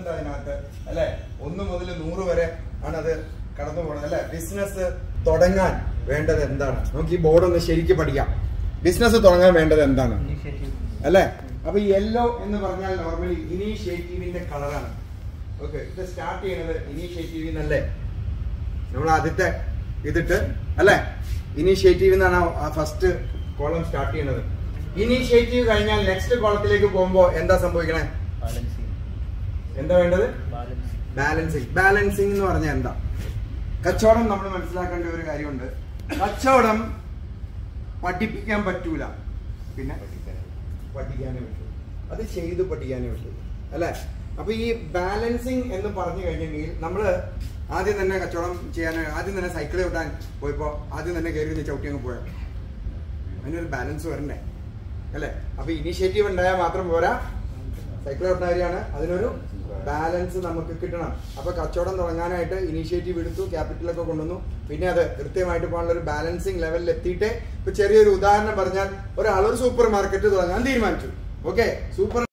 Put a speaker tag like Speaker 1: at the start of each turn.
Speaker 1: ഉണ്ട് അതിനകത്ത് അല്ലെ ഒന്ന് മുതൽ നൂറ് വരെ ആണ് അത് കടന്നു പോകുന്നത് അല്ലെ ബിസിനസ് തുടങ്ങാൻ വേണ്ടത് എന്താണ് നമുക്ക് ഈ ബോർഡ് ഒന്ന് ശരിക്കും പഠിക്കാം ബിസിനസ് തുടങ്ങാൻ വേണ്ടത് എന്താണ് അല്ലെ അപ്പൊ യെല്ലോ എന്ന് പറഞ്ഞാൽ നോർമലി ഇനീഷ്യേറ്റീവിന്റെ കളറാണ് ഓക്കെ ഇത് സ്റ്റാർട്ട് ചെയ്യുന്നത് ഇനീഷ്യേറ്റീവിൽ നിന്നല്ലേ നമ്മൾ ആദ്യത്തെ ഇതിട്ട് അല്ലെ ഇനീഷ്യേറ്റീവ് എന്നാണ് ഫസ്റ്റ് കോളം സ്റ്റാർട്ട് ചെയ്യുന്നത് ഇനീഷ്യേറ്റീവ് കഴിഞ്ഞാൽ നെക്സ്റ്റ് കോളത്തിലേക്ക് പോകുമ്പോ എന്താ സംഭവിക്കണേ എന്താ വേണ്ടത് ബാലൻസിങ് ബാലൻസിങ് എന്ന് പറഞ്ഞാൽ എന്താ കച്ചവടം നമ്മൾ മനസ്സിലാക്കേണ്ട ഒരു കാര്യമുണ്ട് കച്ചവടം പഠിപ്പിക്കാൻ പറ്റൂല പിന്നെ പഠിക്കാനേ പറ്റൂ അത് ചെയ്ത് പഠിക്കാനേ പറ്റൂ അല്ലെ അപ്പൊ ഈ ബാലൻസിങ് എന്ന് പറഞ്ഞു കഴിഞ്ഞെങ്കിൽ നമ്മള് ആദ്യം തന്നെ കച്ചവടം ചെയ്യാൻ ആദ്യം തന്നെ സൈക്കിൾ ചവിട്ടാൻ പോയപ്പോ ആദ്യം തന്നെ കയറി നിന്ന് ചവിട്ടി അങ്ങ് പോയോ അതിനൊരു ബാലൻസ് വരണ്ടേ അല്ലെ അപ്പൊ ഇനിഷ്യേറ്റീവ് ഉണ്ടായാൽ മാത്രം പോരാ സൈക്കിൾ ചവിട്ടുകാരിയാണ് അതിനൊരു ബാലൻസ് നമുക്ക് കിട്ടണം അപ്പൊ കച്ചവടം തുടങ്ങാനായിട്ട് ഇനീഷ്യേറ്റീവ് എടുത്തു ക്യാപിറ്റലൊക്കെ കൊണ്ടുവന്നു പിന്നെ അത് കൃത്യമായിട്ട് പോകാനുള്ള ഒരു ബാലൻസിങ് ലെവലിൽ എത്തിയിട്ട് ഇപ്പൊ ചെറിയൊരു ഉദാഹരണം പറഞ്ഞാൽ ഒരാൾ ഒരു സൂപ്പർ മാർക്കറ്റ് തുടങ്ങാൻ തീരുമാനിച്ചു ഓക്കെ സൂപ്പർ